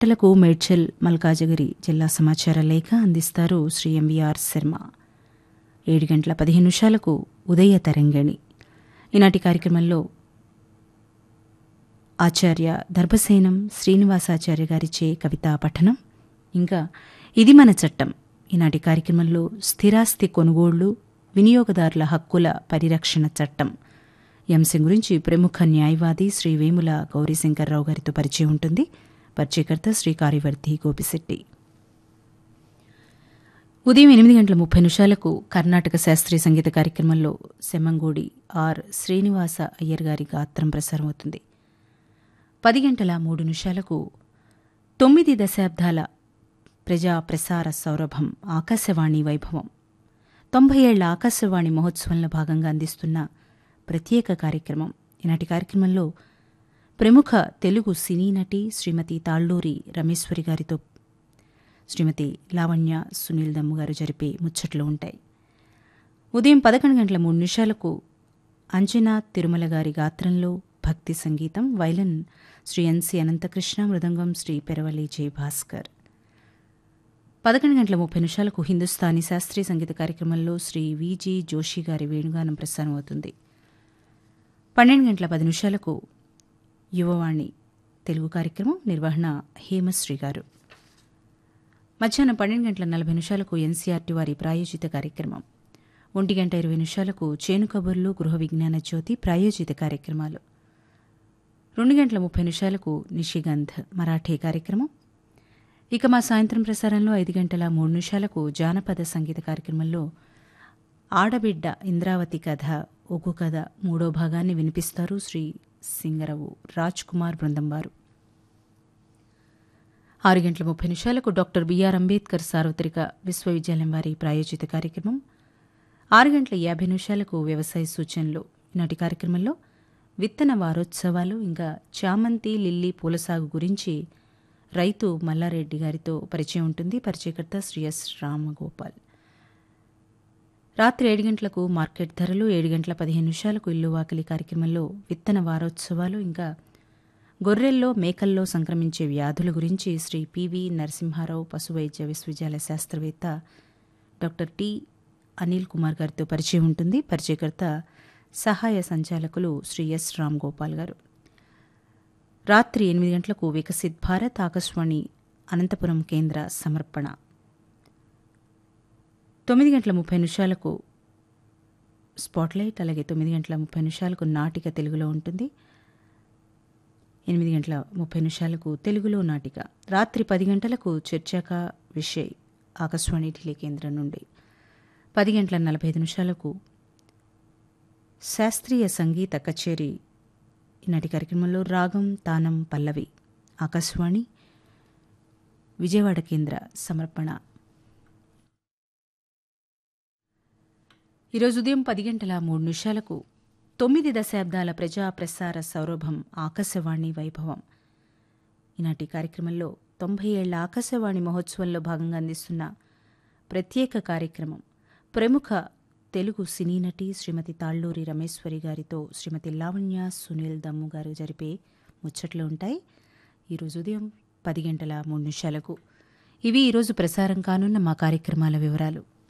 గంటలకు మేడ్చల్ మల్కాజగిరి జిల్లా సమాచార లేఖ అందిస్తారు శ్రీ ఎంవీఆర్ శర్మ ఏడు గంటల పదిహేను నిమిషాలకు ఉదయ తరంగిణి ఈనాటి కార్యక్రమంలో ఆచార్య దర్భసేనం శ్రీనివాసాచార్య గారిచే కవితా పఠనం ఇంకా ఇది మన చట్టం ఈనాటి కార్యక్రమంలో స్థిరాస్తి కొనుగోళ్లు వినియోగదారుల హక్కుల పరిరక్షణ చట్టం ఈ అంశం గురించి ప్రముఖ న్యాయవాది శ్రీ వేముల గౌరీశంకర్రావు గారితో పరిచయం ఉంటుంది పరిచయకర్త శ్రీ కార్యవర్తి గోపిశెట్టి ఉదయం ఎనిమిది గంటల ముప్పై నిమిషాలకు కర్ణాటక శాస్త్రీయ సంగీత కార్యక్రమంలో సెమ్మంగూడి ఆర్ శ్రీనివాస అయ్యర్ గారి గాత్రం ప్రసారమవుతుంది పది గంటల మూడు నిమిషాలకు తొమ్మిది దశాబ్దాల ప్రజా ప్రసార సౌరభం ఆకాశవాణి వైభవం తొంభై ఏళ్ల ఆకాశవాణి మహోత్సవంలో భాగంగా అందిస్తున్న ప్రత్యేక కార్యక్రమం ఈనాటి కార్యక్రమంలో ప్రముఖ తెలుగు సినీ నటి శ్రీమతి తాళ్ళూరి రమేశ్వరి గారితో శ్రీమతి లావణ్య సునీల్ దమ్ము గారు జరిపే ముచ్చట్లు ఉంటాయి ఉదయం పదకొండు గంటల మూడు నిమిషాలకు అంజనా తిరుమల గారి గాత్రంలో భక్తి సంగీతం వైలన్ శ్రీ ఎన్సి అనంతకృష్ణ మృదంగం శ్రీ పెరవలి జే భాస్కర్ పదకొండు గంటల ముప్పై నిమిషాలకు హిందుస్థానీ శాస్త్రీయ సంగీత కార్యక్రమంలో శ్రీ విజి జోషి గారి వేణుగానం ప్రసారం అవుతుంది పన్నెండు గంటల పది నిమిషాలకు యువవాణి తెలుగు కార్యక్రమం నిర్వహణ హేమశ్రీ గారు మధ్యాహ్నం పన్నెండు గంటల నలభై నిమిషాలకు ఎన్సీఆర్టీ వారి ప్రాయోజిత కార్యక్రమం ఒంటి గంట ఇరవై నిమిషాలకు చేను కబుర్లు గృహ విజ్ఞాన జ్యోతి ప్రాయోజిత కార్యక్రమాలు రెండు గంటల ముప్పై నిమిషాలకు నిషిగంధ్ మరాఠీ కార్యక్రమం ఇక మా సాయంత్రం ప్రసారంలో ఐదు గంటల మూడు నిమిషాలకు జానపద సంగీత కార్యక్రమంలో ఆడబిడ్డ ఇంద్రావతి కథ ఒగ్గు కథ మూడో భాగాన్ని వినిపిస్తారు శ్రీ సింగరవు రాజ్ కుమార్ బృందం వారు ఆరు గంటల ముప్పై నిమిషాలకు డాక్టర్ బిఆర్ అంబేద్కర్ సార్వత్రిక విశ్వవిద్యాలయం వారి ప్రాయోజిత కార్యక్రమం ఆరు గంటల యాభై నిమిషాలకు వ్యవసాయ సూచనలు ఈనాటి కార్యక్రమంలో విత్తన వారోత్సవాలు ఇంకా చామంతి లిల్లీ పూల సాగు గురించి రైతు మల్లారెడ్డి గారితో పరిచయం ఉంటుంది పరిచయకర్త శ్రీ ఎస్ రామగోపాల్ రాత్రి ఏడు గంటలకు మార్కెట్ ధరలు ఏడు గంటల పదిహేను నిమిషాలకు ఇల్లు వాకిలి కార్యక్రమంలో విత్తన వారోత్సవాలు ఇంకా గొర్రెల్లో మేకల్లో సంక్రమించే వ్యాధుల గురించి శ్రీ పివి నరసింహారావు పశువైద్య విశ్వవిద్యాలయ శాస్త్రవేత్త డాక్టర్ టి అనిల్ కుమార్ గారితో పరిచయం ఉంటుంది పరిచయకర్త సహాయ సంచాలకులు శ్రీ ఎస్ రామ్ గోపాల్ గారు రాత్రి ఎనిమిది గంటలకు వికసిత్ భారత్ ఆకాశవాణి అనంతపురం కేంద్ర సమర్పణ తొమ్మిది గంటల ముప్పై నిమిషాలకు స్పాట్లైట్ అలాగే తొమ్మిది గంటల ముప్పై నిమిషాలకు నాటిక తెలుగులో ఉంటుంది ఎనిమిది గంటల ముప్పై నిమిషాలకు తెలుగులో నాటిక రాత్రి పది గంటలకు చర్చక విషయ్ ఆకాశవాణి ఢిల్లీ కేంద్రం నుండి పది గంటల నలభై ఐదు నిమిషాలకు శాస్త్రీయ సంగీత కచేరీ ఈనాటి కార్యక్రమంలో రాగం తానం పల్లవి ఆకాశవాణి విజయవాడ కేంద్ర సమర్పణ ఈరోజు ఉదయం పది గంటల మూడు నిమిషాలకు తొమ్మిది దశాబ్దాల ప్రజా ప్రసార సౌరభం ఆకాశవాణి వైభవం ఈనాటి కార్యక్రమంలో తొంభై ఏళ్ల ఆకాశవాణి మహోత్సవంలో భాగంగా అందిస్తున్న ప్రత్యేక కార్యక్రమం ప్రముఖ తెలుగు సినీ నటి శ్రీమతి తాళ్ళూరి రమేశ్వరి గారితో శ్రీమతి లావణ్య సునీల్ దమ్ము గారు జరిపే ముచ్చట్లు ఉంటాయి ఈరోజు ఉదయం పది గంటల మూడు నిమిషాలకు ఇవి ఈరోజు ప్రసారం కానున్న మా కార్యక్రమాల వివరాలు